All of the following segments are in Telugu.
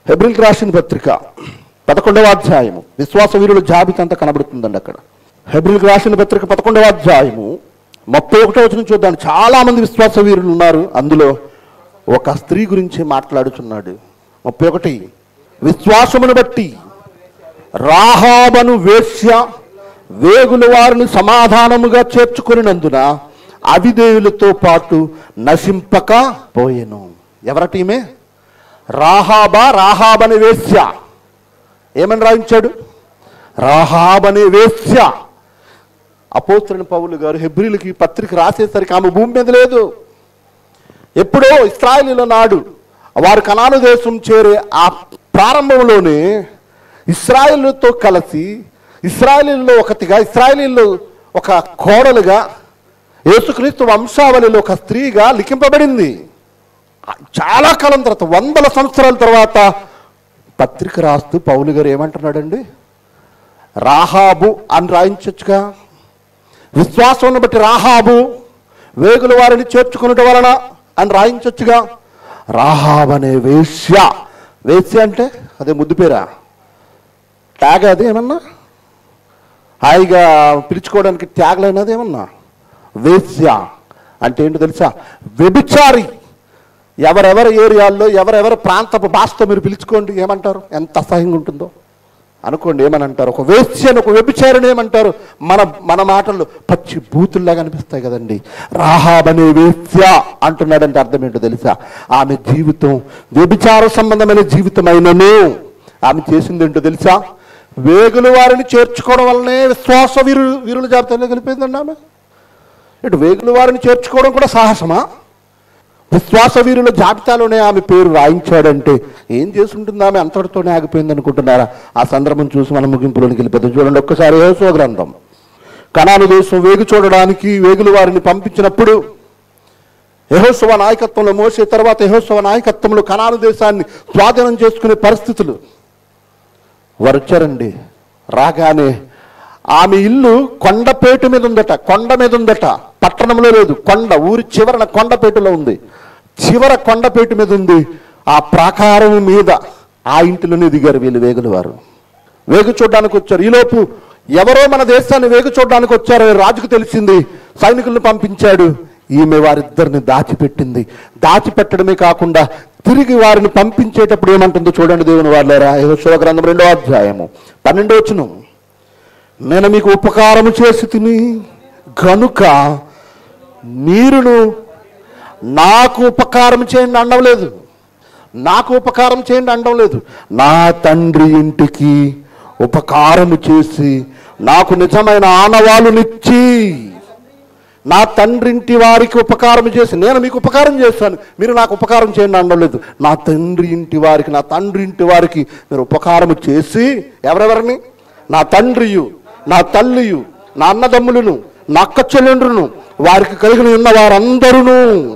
హెబ్రిల్ రాసిన పత్రిక పదకొండవ అధ్యాయము విశ్వాస వీరుల జాబితా అంతా కనబడుతుందండి అక్కడ హెబ్రిల్ రాసిన పత్రిక పదకొండవ అధ్యాయము ముప్పై ఒకటో వచ్చిన చూద్దాం చాలా మంది విశ్వాస వీరులు ఉన్నారు అందులో ఒక స్త్రీ గురించి మాట్లాడుచున్నాడు ముప్పై ఒకటి విశ్వాసమును బట్టి రాహాబను వేశ్య వేగుల వారిని సమాధానముగా చేర్చుకొనినందున అవిధేయులతో పాటు నశింపక పోయెను ఎవరటీమే రాహాబా రాహాబని వేశ్య ఏమని రాయించాడు రాహాబని వేశ్య అపోస్తుని పౌలు గారు హెబ్రిలకి పత్రిక రాసేసరికి ఆమె భూమి మీద లేదు ఎప్పుడో ఇస్రాయలీల నాడు వారు కనాను దేశం చేరే ఆ ప్రారంభంలోనే ఇస్రాయేలుతో కలిసి ఇస్రాయేలీల్లో ఒకటిగా ఇస్రాయేలీల్లో ఒక కోడలుగా యేసుక్రీస్తు వంశావళిలో ఒక స్త్రీగా లిఖింపబడింది చాలా కాలం తర్వాత వందల సంవత్సరాల తర్వాత పత్రిక రాస్తూ పౌలు గారు ఏమంటున్నాడండి రాహాబు అని రాయించొచ్చుగా విశ్వాసం బట్టి రాహాబు వేగుల వారిని చేర్చుకున్నట వలన అని రాయించొచ్చుగా రాహాబ్ అనే వేశ్య వేశ్య అంటే అదే ముద్దు పేరా ట్యాగ్ అది ఏమన్నా హాయిగా పిలుచుకోవడానికి ట్యాగ్ లేనది ఏమన్నా వేశ్య అంటే ఏంటో తెలుసా వ్యభిచారి ఎవరెవరి ఏరియాల్లో ఎవరెవరి ప్రాంతపు భాషతో మీరు పిలుచుకోండి ఏమంటారు ఎంత అసహ్యంగా ఉంటుందో అనుకోండి ఏమని అంటారు ఒక వేశ్యను ఒక వ్యభిచారిని ఏమంటారు మన మన మాటల్లో పచ్చి బూతుల్లాగా అనిపిస్తాయి కదండి రాహాబ్ అనే వేశ్య అంటున్నాడంటే అర్థం ఏంటో తెలుసా ఆమె జీవితం వ్యభిచార సంబంధమైన జీవితమైనను ఆమె చేసింది ఏంటో తెలుసా వేగుల వారిని చేర్చుకోవడం వల్లనే విశ్వాస వీరు వీరుల జాబితాలో కలిపిందండి ఆమె ఇటు వేగుల వారిని చేర్చుకోవడం కూడా సాహసమా విశ్వాస వీరుల జాబితాలోనే ఆమె పేరు రాయించాడంటే ఏం చేసుంటుంది ఆమె అంతటితోనే ఆగిపోయింది అనుకుంటున్నారా ఆ సందర్భం చూసి మనం ముగింపులోనికి వెళ్ళిపోతాం చూడండి ఒక్కసారి యేసో గ్రంథం కనాను దేశం వేగు చూడడానికి వేగుల వారిని పంపించినప్పుడు యహోత్సవ నాయకత్వంలో మోసే తర్వాత యహోత్సవ నాయకత్వంలో కనాను దేశాన్ని స్వాధీనం చేసుకునే పరిస్థితులు వారు వచ్చారండి రాగానే ఆమె ఇల్లు కొండపేట మీద ఉందట కొండ మీద ఉందట పట్టణంలో లేదు కొండ ఊరి చివరన కొండపేటలో ఉంది చివర కొండపేట మీద ఉంది ఆ ప్రాకారం మీద ఆ ఇంటిలోనే దిగారు వీళ్ళు వేగుల వారు వేగు చూడడానికి వచ్చారు ఈలోపు ఎవరో మన దేశాన్ని వేగు చూడడానికి వచ్చారని రాజుకు తెలిసింది సైనికులను పంపించాడు ఈమె వారిద్దరిని దాచిపెట్టింది దాచిపెట్టడమే కాకుండా తిరిగి వారిని పంపించేటప్పుడు ఏమంటుందో చూడండి దేవుని వాళ్ళారా యెహోషువ గ్రంథం రెండో అధ్యాయము పన్నెండో వచ్చును నేను మీకు ఉపకారము చేసి తిని గనుక మీరును నాకు ఉపకారం చేయండి అనడం లేదు నాకు ఉపకారం చేయండి అనడం లేదు నా తండ్రి ఇంటికి ఉపకారము చేసి నాకు నిజమైన ఆనవాలునిచ్చి నా తండ్రింటి వారికి ఉపకారం చేసి నేను మీకు ఉపకారం చేస్తాను మీరు నాకు ఉపకారం చేయండి అనడం లేదు నా తండ్రి ఇంటి వారికి నా తండ్రి ఇంటి వారికి మీరు ఉపకారం చేసి ఎవరెవరిని నా తండ్రియు నా తల్లియు నా అన్నదమ్ములను నా అక్క చెల్లెండ్రును వారికి కలిగిన ఉన్న వారందరూ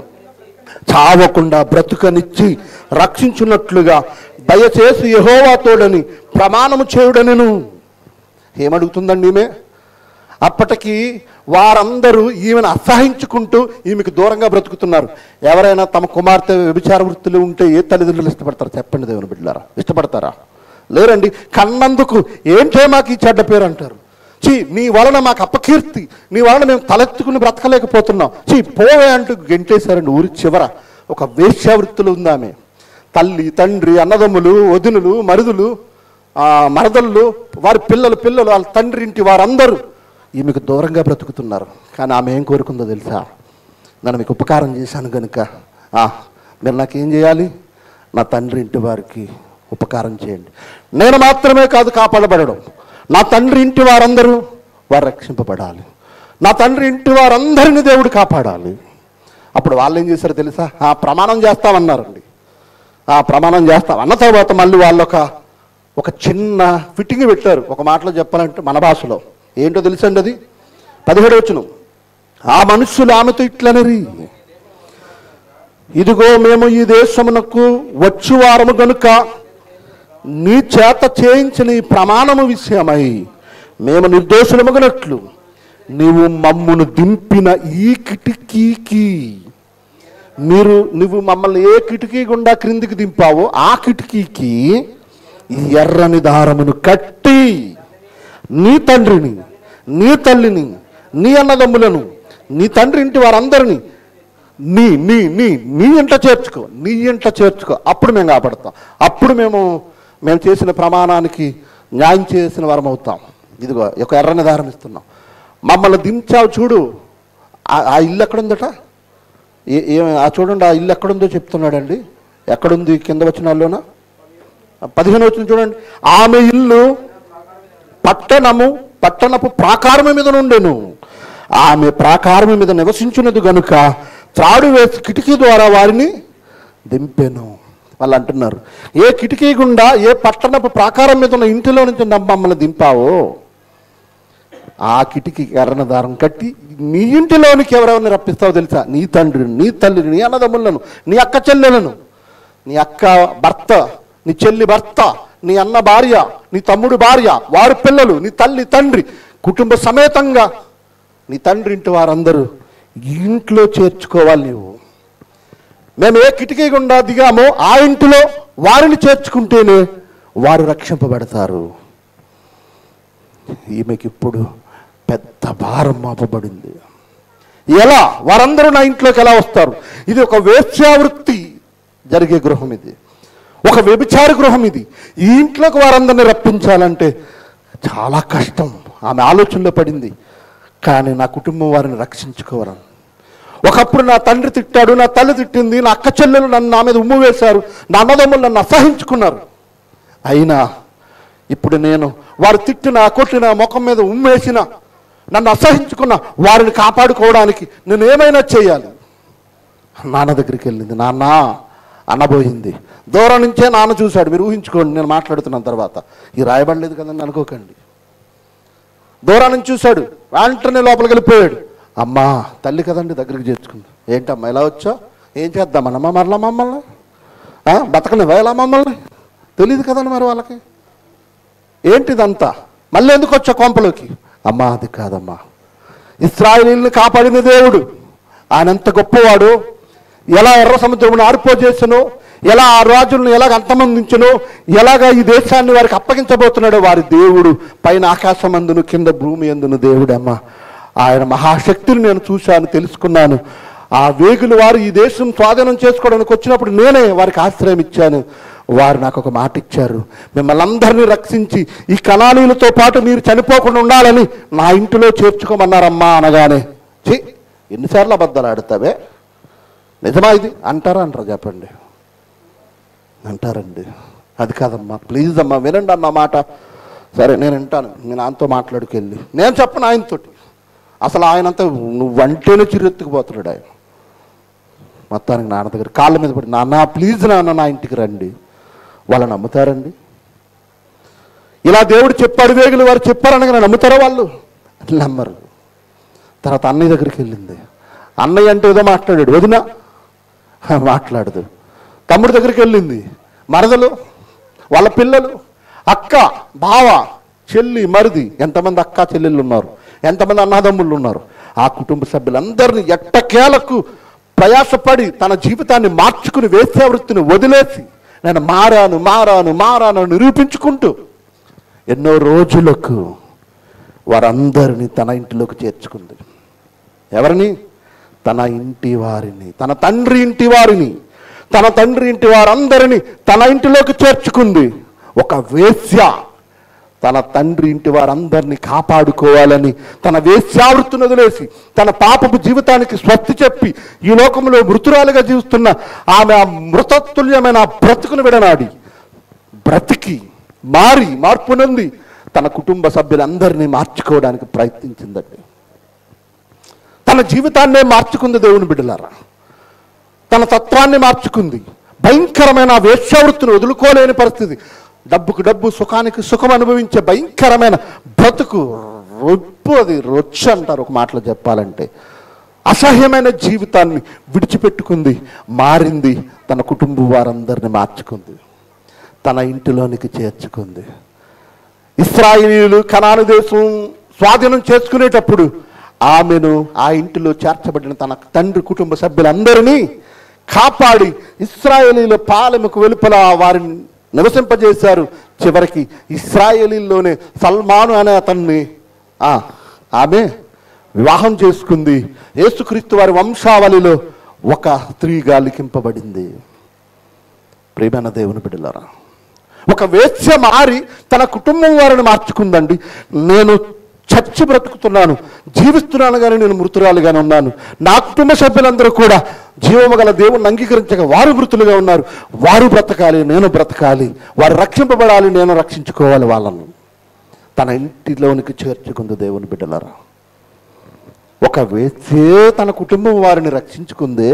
చావకుండా బ్రతుకనిచ్చి రక్షించున్నట్లుగా దయచేసి యహోవాతోడని ప్రమాణము చేయుడనెను ఏమడుగుతుందండి ఈమె అప్పటికి వారందరూ ఈమెను అసహించుకుంటూ ఈమెకు దూరంగా బ్రతుకుతున్నారు ఎవరైనా తమ కుమార్తె వ్యభిచార వృత్తులు ఉంటే ఏ తల్లిదండ్రులు ఇష్టపడతారు చెప్పండి దేవుని బిడ్డలారా ఇష్టపడతారా లేరండి కన్నందుకు ఏంటే మాకు ఈ చెడ్డ పేరు అంటారు చీ నీ వలన మాకు అపకీర్తి నీ వలన మేము తలెత్తుకుని బ్రతకలేకపోతున్నాం చీ పోవే అంటూ గెంటేశారండి ఊరి చివర ఒక వేశ్యావృత్తులు ఉంది ఆమె తల్లి తండ్రి అన్నదమ్ములు వదినులు మరుదులు ఆ, మరదళ్ళు వారి పిల్లలు పిల్లలు వాళ్ళ తండ్రి ఇంటి వారందరూ ఈమెకు దూరంగా బ్రతుకుతున్నారు కానీ ఆమె ఏం కోరుకుందో తెలుసా నేను మీకు ఉపకారం చేశాను కనుక ఆ, మీరు నాకేం చేయాలి నా తండ్రి ఇంటి వారికి ఉపకారం చేయండి నేను మాత్రమే కాదు కాపాడబడడం నా తండ్రి ఇంటి వారందరూ వారు రక్షింపబడాలి నా తండ్రి ఇంటి వారందరిని దేవుడు కాపాడాలి అప్పుడు వాళ్ళు ఏం చేశారో తెలుసా ఆ ప్రమాణం చేస్తామన్నారండి ఆ ప్రమాణం చేస్తాం అన్న తర్వాత మళ్ళీ వాళ్ళు ఒక ఒక చిన్న ఫిట్టింగ్ పెట్టారు ఒక మాటలో చెప్పాలంటే మన భాషలో ఏంటో తెలుసండి అది పదిహేడు వచ్చును ఆ మనుషులు ఆమెతో ఇట్లనరి ఇదిగో మేము ఈ దేశమునకు వచ్చువారము గనుక నీ చేత చేయించిన ఈ ప్రమాణము విషయమై మేము నిర్దోషులమగనట్లు నీవు మమ్మును దింపిన ఈ కిటికీకి మీరు నువ్వు మమ్మల్ని ఏ కిటికీ గుండా క్రిందికి దింపావో ఆ కిటికీకి ఈ ఎర్రని దారమును కట్టి నీ తండ్రిని నీ తల్లిని నీ అన్నదమ్ములను నీ తండ్రి ఇంటి వారందరినీ నీ నీ నీ నీ ఇంట చేర్చుకో నీ ఇంట చేర్చుకో అప్పుడు మేము కాపాడతాం అప్పుడు మేము మేము చేసిన ప్రమాణానికి న్యాయం చేసిన వారం అవుతాం ఇదిగో ఒక ఎర్రని దారం ఇస్తున్నాం మమ్మల్ని దించావు చూడు ఆ- ఆ ఇల్లు ఎక్కడుందట ఏ- ఏ ఆ చూడండి ఆ ఇల్లు ఎక్కడుందో చెప్తున్నాడండి ఎక్కడుంది కింద వచ్చిన వాళ్ళలోనా పదిహేను వచ్చిన చూడండి ఆమె ఇల్లు పట్టణము పట్టణపు ప్రాకారము మీద నుండెను ఆమె ప్రాకారము మీద నివసించినది గనుక త్రాడు వేసి కిటికీ ద్వారా వారిని దింపెను వాళ్ళు అంటున్నారు ఏ కిటికీ గుండా ఏ పట్టణపు ప్రాకారం మీద ఉన్న ఇంటిలో నుంచి మమ్మల్ని దింపావో ఆ కిటికీ ఎర్రన దారం కట్టి నీ ఇంటిలోనికి ఎవరెవరిని రప్పిస్తావో తెలుసా నీ తండ్రిని నీ తల్లిని నీ అన్నదమ్ములను నీ అక్క చెల్లెలను నీ అక్క భర్త నీ చెల్లి భర్త నీ అన్న భార్య నీ తమ్ముడు భార్య వారి పిల్లలు నీ తల్లి తండ్రి కుటుంబ సమేతంగా నీ తండ్రి ఇంటి వారందరూ ఇంట్లో చేర్చుకోవాలి నీవు మేము ఏ కిటికీ గుండా దిగామో ఆ ఇంటిలో వారిని చేర్చుకుంటేనే వారు రక్షింపబడతారు ఈమెకి ఇప్పుడు పెద్ద భారం మాపబడింది ఎలా వారందరూ నా ఇంట్లోకి ఎలా వస్తారు ఇది ఒక వేశ్యావృత్తి జరిగే గృహం ఇది ఒక వ్యభిచార గృహం ఇది ఈ ఇంట్లోకి వారందరిని రప్పించాలంటే చాలా కష్టం ఆమె ఆలోచనలో పడింది కానీ నా కుటుంబం వారిని రక్షించుకోవరం ఒకప్పుడు నా తండ్రి తిట్టాడు నా తల్లి తిట్టింది నా అక్క చెల్లెలు నన్ను నా మీద ఉమ్ము వేశారు నా అన్నదమ్ములు నన్ను అసహించుకున్నారు అయినా ఇప్పుడు నేను వారు తిట్టిన కొట్టిన ముఖం మీద ఉమ్మేసిన నన్ను అసహించుకున్న వారిని కాపాడుకోవడానికి నేను ఏమైనా చేయాలి నాన్న దగ్గరికి వెళ్ళింది నాన్న అనబోయింది దూరం నుంచే నాన్న చూశాడు మీరు ఊహించుకోండి నేను మాట్లాడుతున్నాను తర్వాత ఈ రాయబడలేదు కదండి అనుకోకండి దూరం నుంచి చూశాడు వెంటనే లోపలికి వెళ్ళిపోయాడు అమ్మా తల్లి కదండి దగ్గరికి చేర్చుకుంది ఏంటమ్మా ఇలా వచ్చా ఏం చేద్దామన్నమ్మా మరలా మమ్మల్ని ఆ, బతకనివ్వా ఇలా మమ్మల్ని తెలియదు కదండి మరి వాళ్ళకి ఏంటిదంతా మళ్ళీ ఎందుకు వచ్చా కొంపలోకి అమ్మా అది కాదమ్మా ఇస్రాయిలీని కాపాడిన దేవుడు ఆయన ఎంత గొప్పవాడు ఎలా ఎర్ర సముద్రమును ఆరిపోజేసను ఎలా ఆ రాజులను ఎలాగ అంతమందించను ఎలాగ ఈ దేశాన్ని వారికి అప్పగించబోతున్నాడో వారి దేవుడు పైన ఆకాశమందును కింద భూమి అందును దేవుడమ్మా ఆయన మహాశక్తిని నేను చూశాను తెలుసుకున్నాను ఆ వేగులు వారు ఈ దేశం స్వాధీనం చేసుకోవడానికి వచ్చినప్పుడు నేనే వారికి ఆశ్రయం ఇచ్చాను వారు నాకు ఒక మాట ఇచ్చారు మిమ్మల్ని అందరినీ రక్షించి ఈ కణాలీలతో పాటు మీరు చనిపోకుండా ఉండాలని నా ఇంటిలో చేర్చుకోమన్నారమ్మా అనగానే ఛీ ఎన్నిసార్లు అబద్ధాలు ఆడతావే నిజమా ఇది అంటారా అంటారా చెప్పండి అంటారండి అది కాదమ్మా ప్లీజ్ అమ్మా వినండి అన్న మాట సరే నేను వింటాను నేను ఆయనతో మాట్లాడుకెళ్ళి నేను చెప్పను ఆయనతోటి అసలు ఆయనంతా నువ్వంటేనే చిరెత్తుకుపోతున్నాడు ఆయన మొత్తానికి నాన్న దగ్గర కాళ్ళ మీద పడి నాన్న ప్లీజ్ నాన్న నా ఇంటికి రండి వాళ్ళు నమ్ముతారండి ఇలా దేవుడు చెప్పాడు వేగులు వారు చెప్పారనగా నమ్ముతారా వాళ్ళు నమ్మరు తర్వాత అన్నయ్య దగ్గరికి వెళ్ళింది అన్నయ్య అంటే ఏదో మాట్లాడాడు వదిన మాట్లాడదు తమ్ముడి దగ్గరికి వెళ్ళింది మరదలు వాళ్ళ పిల్లలు అక్క బావ చెల్లి మరిది ఎంతమంది అక్క చెల్లెళ్ళు ఉన్నారు ఎంతమంది అన్నదమ్ముళ్ళు ఉన్నారు ఆ కుటుంబ సభ్యులందరినీ ఎట్టకేలకు ప్రయాసపడి తన జీవితాన్ని మార్చుకుని వేశ్యావృత్తిని వదిలేసి నేను మారాను మారాను మారాను అని నిరూపించుకుంటూ ఎన్నో రోజులకు వారందరినీ తన ఇంటిలోకి చేర్చుకుంది ఎవరిని తన ఇంటి వారిని తన తండ్రి ఇంటి వారిని తన తండ్రి ఇంటి వారందరినీ తన ఇంటిలోకి చేర్చుకుంది ఒక వేశ్య తన తండ్రి ఇంటి వారందరినీ కాపాడుకోవాలని తన వేశ్యావృత్తిని వదిలేసి తన పాపపు జీవితానికి స్వస్తి చెప్పి ఈ లోకంలో మృతురాలుగా జీవిస్తున్న ఆమె ఆ మృతతుల్యమైన ఆ బ్రతుకును విడనాడి బ్రతికి మారి మార్పు నొంది తన కుటుంబ సభ్యులందరినీ మార్చుకోవడానికి ప్రయత్నించిందండి తన జీవితాన్నే మార్చుకుంది దేవుని బిడ్డలారా తన తత్వాన్ని మార్చుకుంది భయంకరమైన ఆ వేశ్యావృత్తిని వదులుకోలేని పరిస్థితి డబ్బుకు డబ్బు సుఖానికి సుఖం అనుభవించే భయంకరమైన బ్రతుకు రొప్పు అది రొచ్చు అంటారు ఒక మాటలో చెప్పాలంటే అసహ్యమైన జీవితాన్ని విడిచిపెట్టుకుంది మారింది తన కుటుంబం వారందరిని మార్చుకుంది తన ఇంటిలోనికి చేర్చుకుంది ఇస్రాయిలీలు కనాను దేశం స్వాధీనం చేసుకునేటప్పుడు ఆమెను ఆ ఇంటిలో చేర్చబడిన తన తండ్రి కుటుంబ సభ్యులందరినీ కాపాడి ఇస్రాయేలీల పాలెముకు వెలుపల వారిని నివసింపజేశారు చివరికి ఇస్రాయేలీల్లోనే సల్మాను అనే అతన్ని ఆ, ఆమె వివాహం చేసుకుంది యేసుక్రీస్తు వారి వంశావళిలో ఒక స్త్రీగా లిఖింపబడింది ప్రేమైన దేవుని బిడ్డలారా ఒక వేశ్య మారి తన కుటుంబం వారిని మార్చుకుందండి నేను చచ్చి బ్రతుకుతున్నాను జీవిస్తున్నాను కానీ నేను మృతురాలుగానే ఉన్నాను నా కుటుంబ సభ్యులందరూ కూడా జీవము గల దేవుణ్ణి అంగీకరించక వారు మృతులుగా ఉన్నారు వారు బ్రతకాలి నేను బ్రతకాలి వారు రక్షింపబడాలి నేను రక్షించుకోవాలి వాళ్ళను తన ఇంటిలోనికి చేర్చుకుంది దేవుని బిడ్డలారా ఒక వేసే తన కుటుంబం వారిని రక్షించుకుందే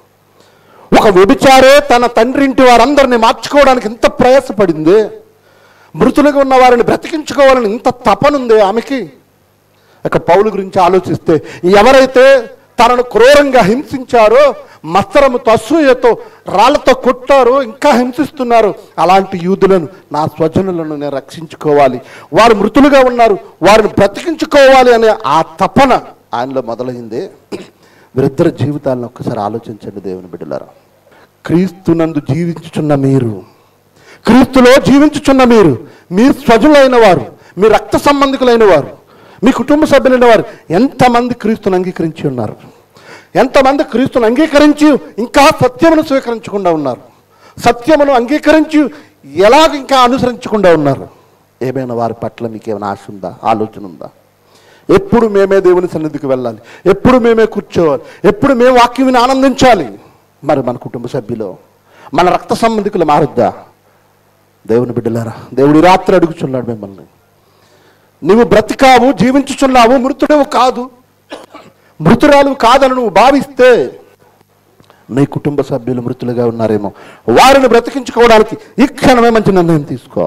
ఒక వ్యభిచారే తన తండ్రి ఇంటి వారందరిని మార్చుకోవడానికి ఇంత ప్రయాసపడింది మృతులుగా ఉన్న వారిని బ్రతికించుకోవాలని ఇంత తపనుంది ఆమెకి ఇక పౌలు గురించి ఆలోచిస్తే ఎవరైతే తనను క్రూరంగా హింసించారో మత్సరముతో అసూయతో రాళ్లతో కొట్టారో ఇంకా హింసిస్తున్నారు అలాంటి యూదులను నా స్వజనులను నేను రక్షించుకోవాలి వారు మృతులుగా ఉన్నారు వారిని బ్రతికించుకోవాలి అనే ఆ తపన ఆయనలో మొదలైంది వీరిద్దరి జీవితాలను ఒక్కసారి ఆలోచించండి దేవుని బిడ్డలారా క్రీస్తునందు జీవించుచున్న మీరు క్రీస్తులో జీవించుచున్న మీరు మీరు స్వజులైన వారు మీ రక్త సంబంధికులైన వారు మీ కుటుంబ సభ్యులైన వారు ఎంతమంది క్రీస్తుని అంగీకరించి ఉన్నారు ఎంతమంది క్రీస్తుని అంగీకరించి ఇంకా సత్యమును స్వీకరించకుండా ఉన్నారు సత్యమును అంగీకరించి ఎలాగ ఇంకా అనుసరించకుండా ఉన్నారు ఏమైనా వారి పట్ల మీకు ఏమైనా ఆశ ఉందా ఆలోచన ఉందా ఎప్పుడు మేమే దేవుని సన్నిధికి వెళ్ళాలి ఎప్పుడు మేమే కూర్చోవాలి ఎప్పుడు మేము వాక్యం విని ఆనందించాలి మరి మన కుటుంబ సభ్యులు మన రక్త సంబంధికులు మారుద్దా దేవుని బిడ్డలారా దేవుడి రాత్రి అడుగుచున్నాడు మిమ్మల్ని నువ్వు బ్రతికావు జీవించుచున్నావు మృతుడవు కాదు మృతురాలు కాదని నువ్వు భావిస్తే నీ కుటుంబ సభ్యులు మృతులుగా ఉన్నారేమో వారిని బ్రతికించుకోవడానికి ఈ క్షణమే మంచి నిర్ణయం తీసుకో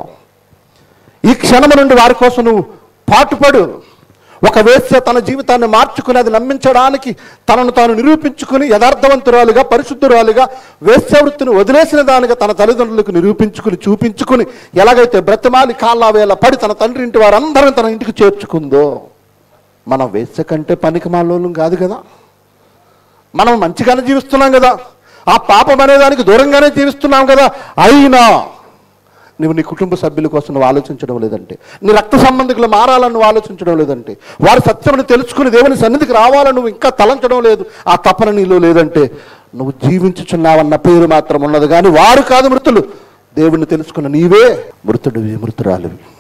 ఈ క్షణము నుండి వారి కోసం నువ్వు పాటుపడు ఒక వేశ్య తన జీవితాన్ని మార్చుకుని అది నమ్మించడానికి తనను తాను నిరూపించుకుని యథార్థవంతురాలుగా పరిశుద్ధురాలుగా వేశ్యవృత్తిని వదిలేసిన దానిగా తన తల్లిదండ్రులకు నిరూపించుకుని చూపించుకుని ఎలాగైతే బ్రతిమాలి కాళ్ళ వేళ పడి తన తండ్రి ఇంటి వారందరిని తన ఇంటికి చేర్చుకుందో మనం వేశ్య కంటే పనికి మాలోలం కాదు కదా మనం మంచిగానే జీవిస్తున్నాం కదా ఆ పాపం అనే దానికి దూరంగానే జీవిస్తున్నాం కదా అయినా నువ్వు నీ కుటుంబ సభ్యుల కోసం నువ్వు ఆలోచించడం లేదంటే నీ రక్త సంబంధికులు మారాలని నువ్వు ఆలోచించడం లేదంటే వారి సత్యమును తెలుసుకుని దేవుని సన్నిధికి రావాలని నువ్వు ఇంకా తలంచడం లేదు ఆ తపన నీలో లేదంటే నువ్వు జీవించుచున్నావన్న పేరు మాత్రం ఉన్నది కానీ వారు కాదు మృతులు దేవుణ్ణి తెలుసుకున్న నీవే మృతుడివి మృతురాలివి